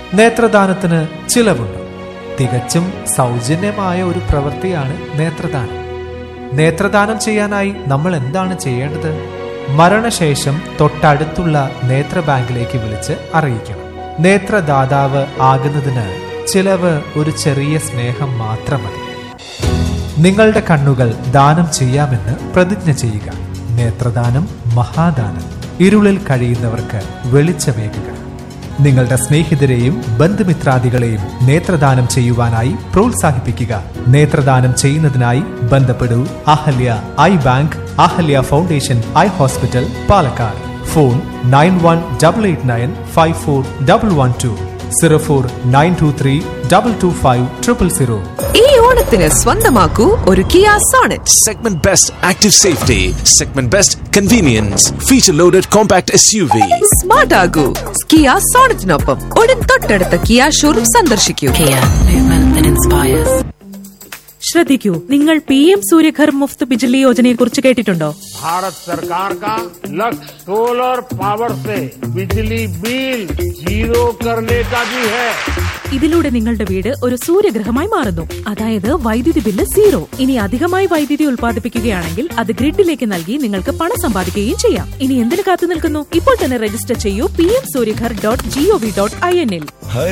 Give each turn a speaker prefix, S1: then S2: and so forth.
S1: നേത്രദാനത്തിന് ചിലവുണ്ട് തികച്ചും സൗജന്യമായ ഒരു പ്രവൃത്തിയാണ് നേത്രദാനം നേത്രദാനം ചെയ്യാനായി നമ്മൾ എന്താണ് ചെയ്യേണ്ടത് മരണശേഷം തൊട്ടടുത്തുള്ള നേത്ര ബാങ്കിലേക്ക് വിളിച്ച് അറിയിക്കണം നേത്രദാതാവ് ആകുന്നതിന് ചിലവ് ഒരു ചെറിയ സ്നേഹം മാത്രം മതി നിങ്ങളുടെ കണ്ണുകൾ ദാനം ചെയ്യാമെന്ന് പ്രതിജ്ഞ ചെയ്യുക നേത്രദാനം മഹാദാനം ഇരുളിൽ കഴിയുന്നവർക്ക് വെളിച്ചമേകുക നിങ്ങളുടെ സ്നേഹിതരെയും ബന്ധുമിത്രാദികളെയും നേത്രദാനം ചെയ്യുവാനായി പ്രോത്സാഹിപ്പിക്കുക നേത്രദാനം ചെയ്യുന്നതിനായി ബന്ധപ്പെടൂ Ahalya eye bank Ahalya foundation eye hospital Palakkad phone nine one double eight nine five four double one two zero four nine two three double two five triple zero
S2: ഈ ഓണത്തിന് സ്വന്തമാക്കൂ ഒരു Kia Sonet
S3: Segment Best Active Safety, Segment Best Convenience, Feature Loaded Compact SUV.
S2: Smart ആകൂ Kia സോണറ്റിനൊപ്പം ഉടൻ തൊട്ടടുത്ത Kia showroom സന്ദർശിക്കൂ
S4: Kia, movement that inspires.
S5: ശ്രദ്ധിക്കൂ നിങ്ങൾ പി എം സൂര്യഘർ മുഫ്ത് ബിജ്ലി യോജനയെ കുറിച്ച് കേട്ടിട്ടുണ്ടോ
S6: भारत सरकार का लक्ष्य सोलर पावर से बिजली बिल जीरो करने का भी है
S5: ഇതിലൂടെ നിങ്ങളുടെ വീട് ഒരു സൂര്യഗ്രഹമായി മാറുന്നു അതായത് വൈദ്യുതി ബില്ല് സീറോ ഇനി അധികമായി വൈദ്യുതി ഉൽപ്പാദിപ്പിക്കുകയാണെങ്കിൽ അത് ഗ്രിഡിലേക്ക് നൽകി നിങ്ങൾക്ക് പണം സമ്പാദിക്കുകയും ചെയ്യാം ഇനി എന്തിനു കാത്തു നിൽക്കുന്നു ഇപ്പോൾ തന്നെ രജിസ്റ്റർ ചെയ്യൂ P M Suryaghar dot gov dot I എന്നിൽ